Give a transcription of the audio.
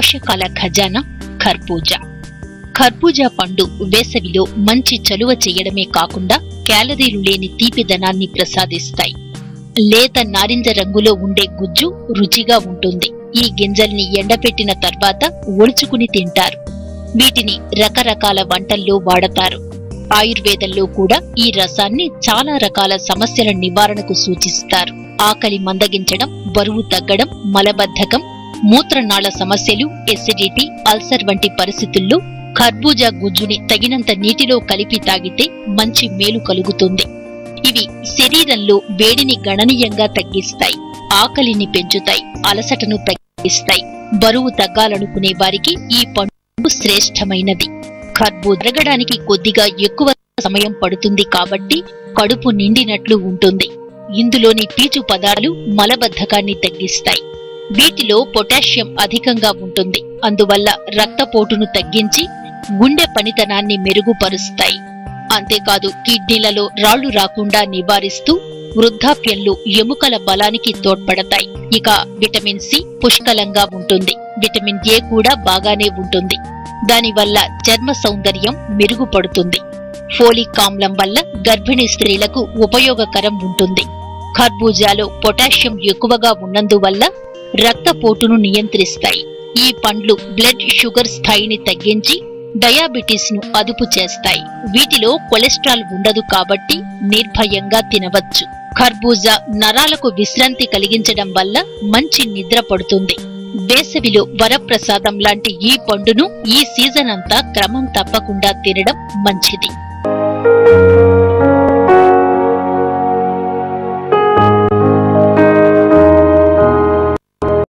పోషకాల ఖజానా ఖర్బూజా ఖర్బూజా పండు వేసవిలో మంచి చలువ చేయడమే కాకుండా క్యాలరీలు లేని తీపిదనాన్ని ప్రసాదిస్తాయి లేత నారింజ రంగులో ఉండే గుజ్జు రుచిగా ఉంటుంది ఈ గింజల్ని ఎండపెట్టిన తర్వాత ఒలుచుకుని తింటారు వీటిని రకరకాల వంటల్లో వాడతారు ఆయుర్వేదంలో కూడా ఈ రసాన్ని చాలా రకాల సమస్యల నివారణకు సూచిస్తారు ఆకలి మందగించడం బరువు తగ్గడం మలబద్ధకం మూత్రనాళ సమస్యలు ఎసిడిటీ అల్సర్ వంటి పరిస్థితుల్లో ఖర్బూజా గుజ్జుని తగినంత నీటిలో కలిపి తాగితే మంచి మేలు కలుగుతుంది ఇవి శరీరంలో వేడిని గణనీయంగా తగ్గిస్తాయి ఆకలిని పెంచుతాయి అలసటను తగ్గిస్తాయి బరువు తగ్గాలనుకునే వారికి ఈ పండు శ్రేష్టమైనది ఖర్బూజ ఎరగడానికి కొద్దిగా ఎక్కువ సమయం పడుతుంది కాబట్టి కడుపు నిండినట్లు ఉంటుంది ఇందులోని పీచు పదార్థాలు మలబద్ధకాన్ని తగ్గిస్తాయి వీటిలో పొటాషియం అధికంగా ఉంటుంది అందువల్ల రక్తపోటును తగ్గించి గుండె పనితనాన్ని మెరుగుపరుస్తాయి అంతేకాదు కిడ్నీలలో రాళ్లు రాకుండా నివారిస్తూ వృద్ధాప్యంలో ఎముకల బలానికి తోడ్పడతాయి ఇక విటమిన్ సి పుష్కలంగా ఉంటుంది విటమిన్ ఏ కూడా బాగానే ఉంటుంది దానివల్ల చర్మ సౌందర్యం మెరుగుపడుతుంది ఫోలిక్ ఆమ్లం వల్ల గర్భిణీ స్త్రీలకు ఉపయోగకరం ఉంటుంది ఖర్బూజాలో పొటాషియం ఎక్కువగా ఉన్నందువల్ల రక్తపోటును నియంత్రిస్తాయి ఈ పండ్లు బ్లడ్ షుగర్ స్థాయిని తగ్గించి డయాబెటీస్ ను అదుపు చేస్తాయి వీటిలో కొలెస్ట్రాల్ ఉండదు కాబట్టి నిర్భయంగా తినవచ్చు ఖర్బూజా నరాలకు విశ్రాంతి కలిగించడం వల్ల మంచి నిద్ర పడుతుంది వేసవిలో వరప్రసాదం లాంటి ఈ పండును ఈ సీజన్ అంతా క్రమం తప్పకుండా తినడం మంచిది